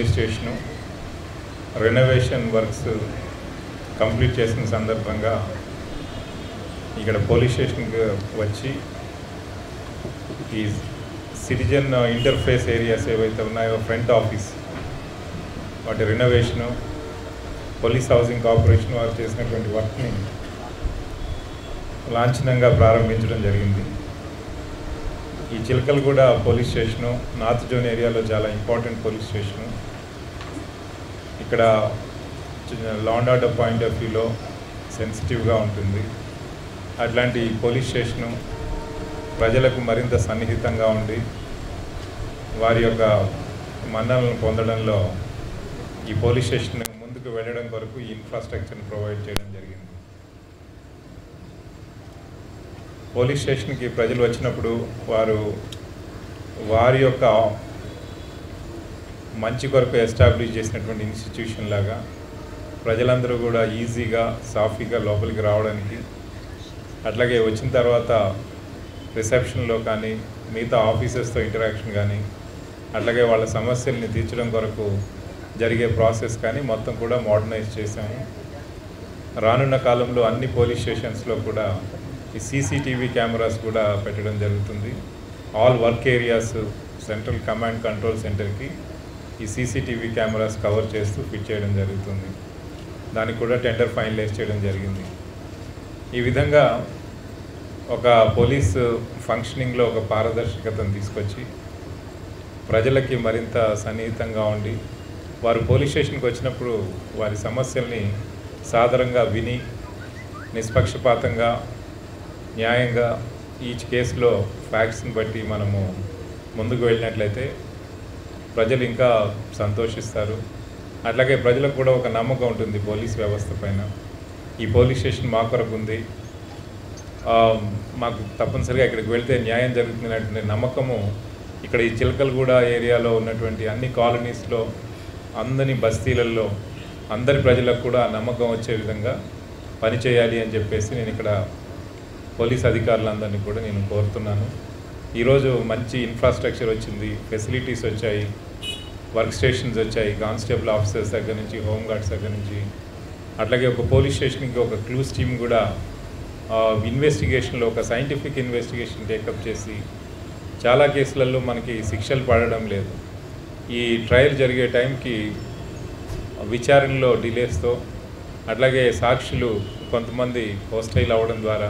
police station renovation works complete చేసిన సందర్భంగా ఇక్కడ పోలీస్ స్టేషన్కి వచ్చి ఈ సిటిజన్ ఇంటర్ఫేస్ ఏరియాస్ ఏవైతే ఉన్నాయో ఫ్రంట్ ఆఫీస్ వాటి రెనోవేషను పోలీస్ హౌసింగ్ కార్పొరేషన్ వారు చేసినటువంటి వర్క్ని లాంఛనంగా ప్రారంభించడం జరిగింది ఈ Chilakalguda police station north zone ఏరియాలో చాలా ఇంపార్టెంట్ పోలీస్ స్టేషను ఇక్కడ law and order point of వ్యూలో సెన్సిటివ్గా ఉంటుంది అట్లాంటి పోలీస్ స్టేషను ప్రజలకు మరింత సన్నిహితంగా ఉండి వారి యొక్క మన్నలను పొందడంలో ఈ పోలీస్ స్టేషన్ ముందుకు వెళ్ళడం కొరకు ఈ ఇన్ఫ్రాస్ట్రక్చర్ని ప్రొవైడ్ చేయడం జరిగింది పోలీస్ స్టేషన్కి ప్రజలు వచ్చినప్పుడు వారు వారి యొక్క మంచి కొరకు ఎస్టాబ్లిష్ చేసినటువంటి ఇన్స్టిట్యూషన్ లాగా ప్రజలందరూ కూడా ఈజీగా సాఫీగా లోపలికి రావడానికి అట్లాగే వచ్చిన తర్వాత రిసెప్షన్లో కానీ మిగతా ఆఫీసర్స్తో ఇంటరాక్షన్ కానీ అట్లాగే వాళ్ళ సమస్యల్ని తీర్చడం కొరకు జరిగే ప్రాసెస్ కానీ మొత్తం కూడా మోడర్నైజ్ చేశాము రానున్న కాలంలో అన్ని పోలీస్ స్టేషన్స్లో కూడా ఈ సీసీటీవీ కెమెరాస్ కూడా పెట్టడం జరుగుతుంది all work areas central command control సెంటర్కి ఈ సీసీటీవీ కెమెరాస్ కవర్ చేస్తూ ఫిట్ చేయడం జరుగుతుంది దానికి కూడా టెండర్ ఫైనలైజ్ చేయడం జరిగింది ఈ విధంగా ఒక పోలీస్ ఫంక్షనింగ్లో ఒక పారదర్శకతను తీసుకొచ్చి ప్రజలకి మరింత సన్నిహితంగా ఉండి వారు పోలీస్ స్టేషన్కి వచ్చినప్పుడు వారి సమస్యల్ని సాదరంగా విని నిష్పక్షపాతంగా న్యాయంగా ఈచ్ కేసులో ఫ్యాక్ట్స్ని బట్టి మనము ముందుకు వెళ్ళినట్లయితే ప్రజలు ఇంకా సంతోషిస్తారు అట్లాగే ప్రజలకు కూడా ఒక నమ్మకం ఉంటుంది పోలీస్ వ్యవస్థ పైన ఈ పోలీస్ స్టేషన్ మా కొరకు ఉంది ఆ, మాకు తప్పనిసరిగా ఇక్కడికి వెళ్తే న్యాయం జరుగుతున్నటువంటి నమ్మకము ఇక్కడ ఈ చిలకలగూడ ఏరియాలో ఉన్నటువంటి అన్ని కాలనీస్లో అందరి బస్తీలలో అందరి ప్రజలకు కూడా ఆ నమ్మకం వచ్చే విధంగా పనిచేయాలి అని చెప్పేసి నేను ఇక్కడ పోలీస్ అధికారులందరినీ కూడా నేను కోరుతున్నాను ఈరోజు మంచి ఇన్ఫ్రాస్ట్రక్చర్ వచ్చింది ఫెసిలిటీస్ వచ్చాయి వర్క్ స్టేషన్స్ వచ్చాయి కానిస్టేబుల్ ఆఫీసర్స్ దగ్గర నుంచి హోమ్ గార్డ్స్ దగ్గర నుంచి అట్లాగే ఒక పోలీస్ స్టేషన్కి ఒక క్లూస్ టీమ్ కూడా ఇన్వెస్టిగేషన్లో ఒక సైంటిఫిక్ ఇన్వెస్టిగేషన్ టేకప్ చేసి చాలా కేసులలో మనకి శిక్షలు పడడం లేదు ఈ ట్రయల్ జరిగే టైంకి విచారణలో డిలేస్తో అట్లాగే సాక్షులు కొంతమంది హోస్టైల్ అవ్వడం ద్వారా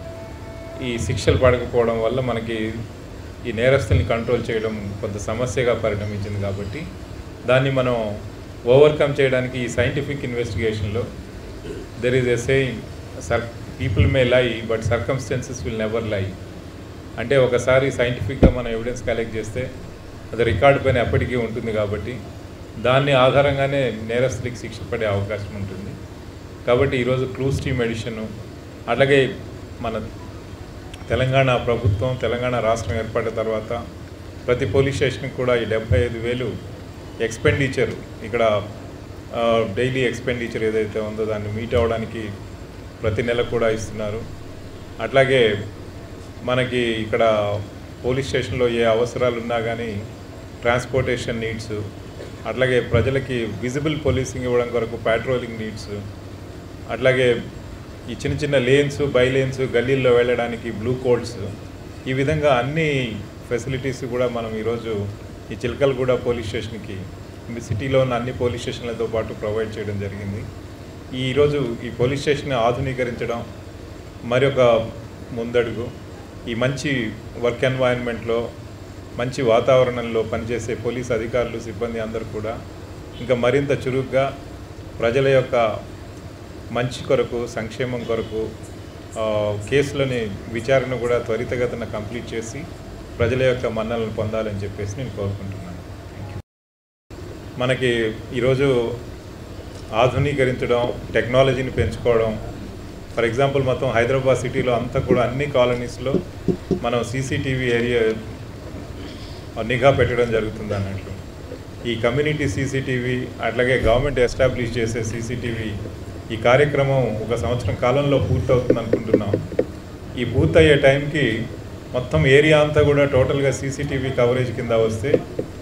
ఈ శిక్షలు పడకపోవడం వల్ల మనకి ఈ నేరస్తుల్ని కంట్రోల్ చేయడం కొంత సమస్యగా పరిణమించింది కాబట్టి దాన్ని మనం ఓవర్కమ్ చేయడానికి ఈ సైంటిఫిక్ ఇన్వెస్టిగేషన్లో there is a saying sir people may lie but circumstances will never లై అంటే ఒకసారి సైంటిఫిక్గా మనం ఎవిడెన్స్ కలెక్ట్ చేస్తే అది రికార్డు పైన ఎప్పటికీ ఉంటుంది కాబట్టి దాన్ని ఆధారంగానే నేరస్తుడికి శిక్ష పడే అవకాశం ఉంటుంది కాబట్టి ఈరోజు క్లూస్ టీమ్ ఎడిషను అట్లాగే మన తెలంగాణ ప్రభుత్వం తెలంగాణ రాష్ట్రం ఏర్పడిన తర్వాత ప్రతి పోలీస్ స్టేషన్కి కూడా ఈ డెబ్బై ఐదు వేలు ఎక్స్పెండిచర్ ఇక్కడ డైలీ ఎక్స్పెండిచర్ ఏదైతే ఉందో దాన్ని మీట్ అవ్వడానికి ప్రతి నెల కూడా ఇస్తున్నారు అట్లాగే మనకి ఇక్కడ పోలీస్ స్టేషన్లో ఏ అవసరాలు ఉన్నా కానీ ట్రాన్స్పోర్టేషన్ నీడ్స్ అట్లాగే ప్రజలకి విజిబుల్ పోలీసింగ్ ఇవ్వడం కొరకు పాట్రోలింగ్ నీడ్స్ అట్లాగే ఈ చిన్న చిన్న లేన్స్ బై లేన్స్ గల్లీల్లో వెళ్ళడానికి బ్లూ కోడ్స్ ఈ విధంగా అన్ని ఫెసిలిటీస్ కూడా మనం ఈరోజు ఈ చిలకలగూడ పోలీస్ స్టేషన్కి ఈ సిటీలో ఉన్న అన్ని పోలీస్ స్టేషన్లతో పాటు ప్రొవైడ్ చేయడం జరిగింది ఈ ఈరోజు ఈ పోలీస్ స్టేషన్ ఆధునీకరించడం మరి ఒక ముందడుగు ఈ మంచి వర్క్ ఎన్వైరన్మెంట్లో మంచి వాతావరణంలో పనిచేసే పోలీస్ అధికారులు సిబ్బంది అందరూ కూడా ఇంకా మరింత చురుగ్గా ప్రజల యొక్క మంచి కొరకు సంక్షేమం కొరకు ఆ, కేసులని విచారణ కూడా త్వరితగతిన కంప్లీట్ చేసి ప్రజల యొక్క మన్నలను పొందాలని చెప్పేసి నేను కోరుకుంటున్నాను మనకి ఈరోజు ఆధునీకరించడం టెక్నాలజీని పెంచుకోవడం ఫర్ ఎగ్జాంపుల్ మొత్తం హైదరాబాద్ సిటీలో అంతా కూడా అన్ని కాలనీస్లో మనం సీసీటీవీ ఏరియా నిఘా పెట్టడం జరుగుతుంది అన్నట్లు ఈ కమ్యూనిటీ సీసీటీవీ అట్లాగే గవర్నమెంట్ ఎస్టాబ్లిష్ చేసే సీసీటీవీ ఈ కార్యక్రమం ఒక సంవత్సరం కాలంలో పూర్తవుతుంది అనుకుంటున్నాం ఈ పూర్తయ్యే టైంకి మొత్తం ఏరియా అంతా కూడా టోటల్గా సీసీటీవీ కవరేజ్ కింద వస్తే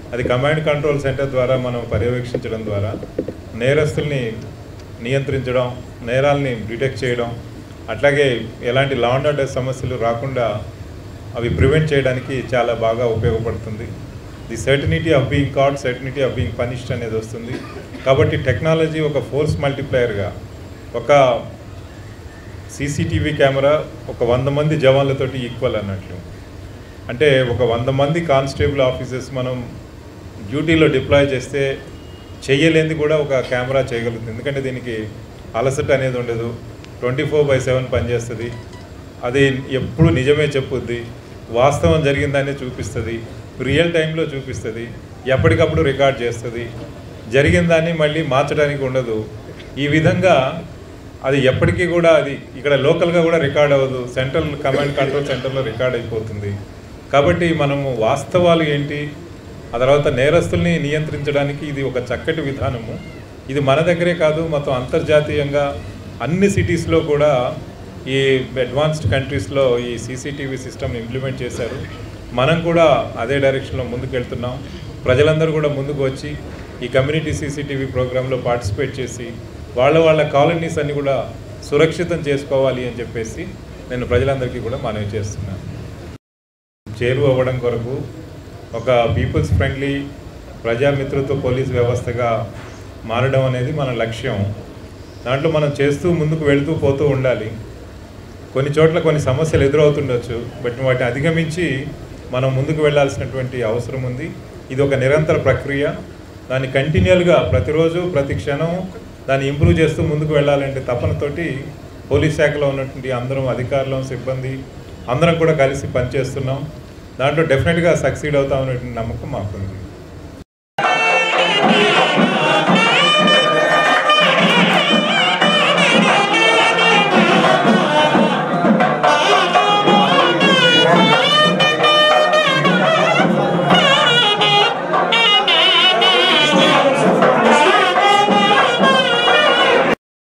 అది కమాండ్ కంట్రోల్ సెంటర్ ద్వారా మనం పర్యవేక్షించడం ద్వారా నేరస్తుల్ని నియంత్రించడం నేరాల్ని డిటెక్ట్ చేయడం అట్లాగే ఎలాంటి లా అండ్ ఆర్డర్ సమస్యలు రాకుండా అవి ప్రివెంట్ చేయడానికి చాలా బాగా ఉపయోగపడుతుంది the certainty of being caught certainty of being punished అనేది వస్తుంది కాబట్టి టెక్నాలజీ ఒక ఫోర్స్ మల్టిప్లయర్గా ఒక సీసీటీవీ కెమెరా ఒక వంద మంది జవాన్లతోటి ఈక్వల్ అన్నట్లు అంటే ఒక వంద మంది కానిస్టేబుల్ ఆఫీసర్స్ మనం డ్యూటీలో డిప్లాయ్ చేస్తే చెయ్యలేనిది కూడా ఒక కెమెరా చేయగలుగుతుంది ఎందుకంటే దీనికి అలసట అనేది ఉండదు ట్వంటీ ఫోర్ బై సెవెన్ పనిచేస్తుంది అది ఎప్పుడు నిజమే చెప్పుద్ది వాస్తవం జరిగిందనే చూపిస్తుంది రియల్ టైంలో చూపిస్తుంది ఎప్పటికప్పుడు రికార్డ్ చేస్తుంది జరిగిన దాన్ని మళ్ళీ మార్చడానికి ఉండదు ఈ విధంగా అది ఎప్పటికీ కూడా అది ఇక్కడ లోకల్గా కూడా రికార్డ్ అవ్వదు సెంట్రల్ కమాండ్ కంట్రోల్ సెంటర్లో రికార్డ్ అయిపోతుంది కాబట్టి మనము వాస్తవాలు ఏంటి ఆ తర్వాత నేరస్తుల్ని నియంత్రించడానికి ఇది ఒక చక్కటి విధానము ఇది మన దగ్గరే కాదు మొత్తం అంతర్జాతీయంగా అన్ని సిటీస్లో కూడా ఈ అడ్వాన్స్డ్ కంట్రీస్లో ఈ సీసీటీవీ సిస్టమ్ ఇంప్లిమెంట్ చేశారు మనం కూడా అదే డైరెక్షన్లో ముందుకు వెళ్తున్నాం ప్రజలందరూ కూడా ముందుకు వచ్చి ఈ కమ్యూనిటీ సీసీటీవీ ప్రోగ్రాంలో పార్టిసిపేట్ చేసి వాళ్ళ వాళ్ళ కాలనీస్ అన్ని కూడా సురక్షితం చేసుకోవాలి అని చెప్పేసి నేను ప్రజలందరికీ కూడా మనవి చేస్తున్నాను చేరువ అవ్వడం కొరకు ఒక పీపుల్స్ ఫ్రెండ్లీ ప్రజామిత్రత్వ పోలీస్ వ్యవస్థగా మారడం అనేది మన లక్ష్యం దాంట్లో మనం చేస్తూ ముందుకు వెళుతూ పోతూ ఉండాలి కొన్ని చోట్ల కొన్ని సమస్యలు ఎదురవుతుండొచ్చు బట్ వాటిని అధిగమించి మనం ముందుకు వెళ్ళాల్సినటువంటి అవసరం ఉంది ఇది ఒక నిరంతర ప్రక్రియ దాన్ని కంటిన్యూల్గా ప్రతిరోజు ప్రతి క్షణం దాన్ని ఇంప్రూవ్ చేస్తూ ముందుకు వెళ్ళాలంటే తపనతోటి పోలీస్ శాఖలో ఉన్నటువంటి అందరం అధికారులు సిబ్బంది అందరం కూడా కలిసి పనిచేస్తున్నాం దాంట్లో డెఫినెట్గా సక్సీడ్ అవుతామనేటువంటి నమ్మకం మాకుంది